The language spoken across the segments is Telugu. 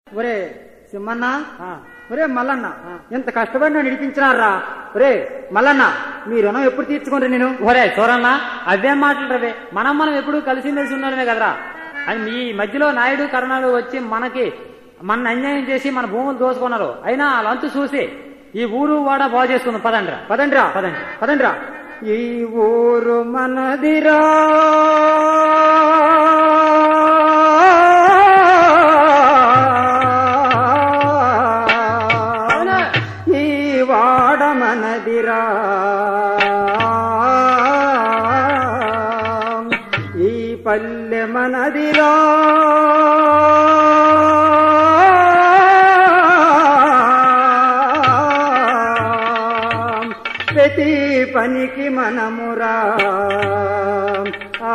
ఒరే సింహన్న ఆ. ఒరే మల్లన్న ఎంత కష్టపడి నన్ను నడిపించినారా ఒరే మల్లన్న మీ రుణం ఎప్పుడు తీర్చుకోండి నేను ఒరే చూరన్నా అవేం మాటలు రవే మనం మనం ఎప్పుడు కలిసి మెలిసి ఉన్నామే కదరా అని మీ మధ్యలో నాయుడు కరణాలు వచ్చి మనకి మన అన్యాయం చేసి మన భూములు దోచుకున్నారు అయినా లంచు చూసి ఈ ఊరు వాడ బాగు చేసుకుందాం పదండ్రా పదండ్రా పదండి. పదండ్రా ఈ ఊరు మనదిరా ఈ వాడ మనదిరా ఈ పల్లె మనదిరా ప్రతి పనికి మనమురా ఆ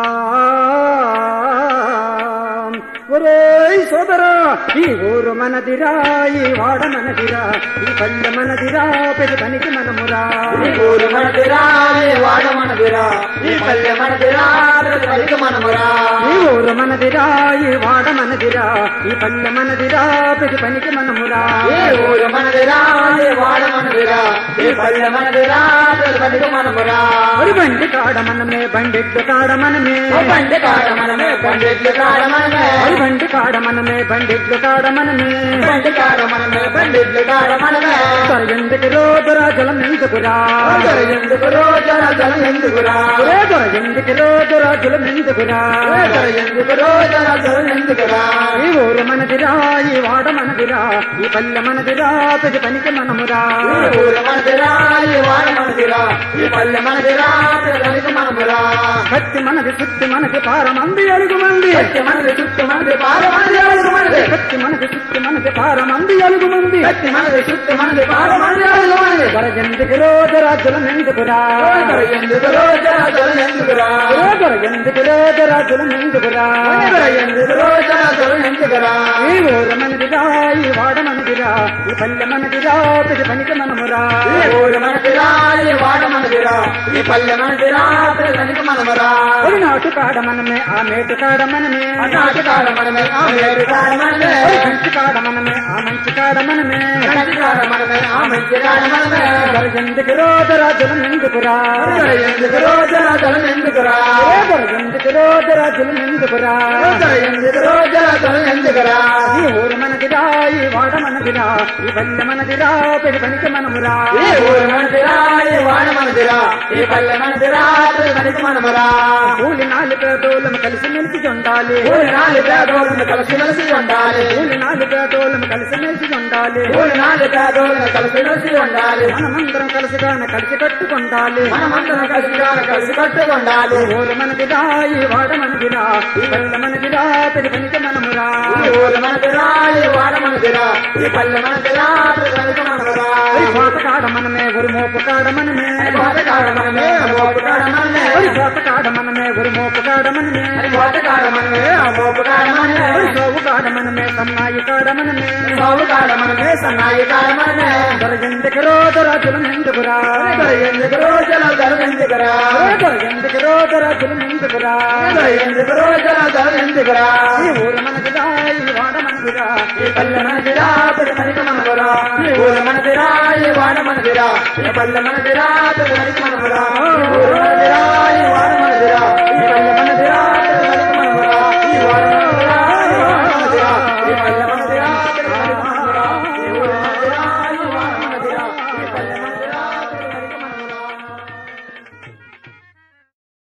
ఒరే సోదరా ఈ ఊరు మనదిరా ఈ వాడ మనదిరా ఈ పల్లె మనదిరా ప్రతి పనికి మనమురా ఈ ఊరు మనదిరా ఈ వాడ మనదిరా ఈ పల్లె మనదిరా ప్రతి పనికి మనమురా ఈ ఊరు మనదిరా ఈ వాడ మనదిరా ఈ పల్లె మనదిరా ప్రతి పనికి మనమురా ఈ ఊరు మనదిరా ఈ వాడ మనదిరా ఈ పల్లె మనదిరా ప్రతి పనికి మనమురా ఒరి బండి కాడ మనమే బండెడ్డు కాడ మనమే ఓ బండి కాడ మనమే బండెడ్లు కాడ మనమే ఒరి బండి కాడ మనమే బండెడ్డు కాడ మనమే బండి కాడ మనమే బండెడ్లు కాడ మనమే దొర ఎందుకు రోజురా జలం ఎందుకురా అందరు ఎందుకు రోజున జలం ఎందుకురా ఒరే దొర ఎందుకు రోజురా జలం ఎందుకురా అందరు ఎందుకు రోజున జలం ఎందుకురా ఈ ఊరు మనదిరా ఈ వాడ మనదిరా ఈ పల్లె మనదిరా ప్రతి పనికి మనమురా ఈ ఊరు మనదిరా ఈ వాడ మనదిరా ఈ పల్లె మనదిరా ప్రతి పనికి మనమురా భక్తి మనది సుత్తి మనకి పారమంది అలుగు మంది సత్య మనది చుట్టూ మనది పాల మనది అడుగు మనది భక్తి మనకి సుత్తి మనకి పారమంది అలుగు మంది సత్య మనది చుట్టూ మనది పాల మనది అడుగు మనది దొర ఎందుకు రోజురా జలం ఎందుకురా అందరు ఎందుకు రోజున జలం ఎందుకురా ఒరే దొర ఎందుకు రోజురా జలం ఎందుకురా అందరు ఎందుకు రోజున జలం ఎందుకురా ఈ ఊరు మనదిరా ఈ వాడ మనదిరా ఈ పల్లె మనదిరా ప్రతి పనికి మనమురా ఈ ఊరు మనదిరా ఈ వాడ మనదిరా ఈ పల్లె మనదిరా ప్రతి పనికి మనమురా ఒరి నాటు కాడ మనమే ఆ మేటు కాడ మనమే అన్నాటి కాడ మనమే ఆ మేటి కాడ మనమే ఒరి మంచి కాడ మనమే ఆ మంచి కాడ మనమే మంచి కాడ మనమే ఆ మంచి కాడ మనమే దొర ఎందుకు రోజురా జలం ఎందుకురా అందరు ఎందుకు రోజున జలం ఎందుకురా ఒరే దొర ఎందుకు రోజురా జలం ఎందుకురా అందరు ఎందుకు రోజున జలం ఎందుకురా ఈ ఊరు మనదిరా ఈ వాడ మనదిరా ఈ పల్లె మనదిరా పెళ్లి పనికి మనమురా ఈ ఊరు మనదిరా ఈ వాడ మనదిరా ఈ పల్లె మనదిరా ప్రతి పనికి మనమురా కూలి నాలుగు పేదోళ్ళము కలిసి మెలిసి ఉండాలి ఊరి నాలుగు పేదోళ్ళను కలిసి మెలిసి ఉండాలి కూలి నాలుగు పేదోళ్ళము కలిసి మెలిసి ఉండాలి ఊరి నాలుగు పేదోళ్ళను కలిసి మెలిసి ఉండాలి మనమందరం కలిసిగానే కలిసి కట్టుకుండాలి మనమందరం కలిసిగా కలిసి కట్టుకుండాలి ఊరు మనదిరా ఈ వాడ మనదిరా ఈ పల్లె మనదిరా పెళ్లి పనికి మనమురా ఈ ఊరు మనదిరా ఈ వాడ మనదిరా ఈ పల్లె మనదిరా ప్రతి పనికి మనమురా ఒరి కోత కాడ మనమే ఒరి మోపు కాడ మనమే కోట కాడ మనమే మోపు కాడ మనమే ఒరి కోత కాడ మనమే ఒరి మోపు కాడ మనమే కోట కాడ మనమే మోపు కాడ మనమే ఒరి సోవు కాడ మనమే సన్నాయి కాడ మనమే సాగు కాడ మనమే సన్నాయి కాడ మనమే దొర ఎందుకు రోజు రాజులు ఎందుకురా ఎందుకు రోజుల ధర ఎందుకురా దొర ఎందుకు రోజు రాజులు ఎందుకురా ఎందుకు రోజుల ధర ఎందుకురా ఈ ఊరు మనదిరా ఈ వాడ మనదిరా ఈ పల్లె మనదిరా ప్రతి పనికి మనమురా ఈ ఊరు మనదిరా ఈ వాడ మనదిరా ఈ పల్లె మనదిరా ప్రతి పనికి మనమురా ఈ ఊరు మనదిరా ఈ వాడ మనదిరా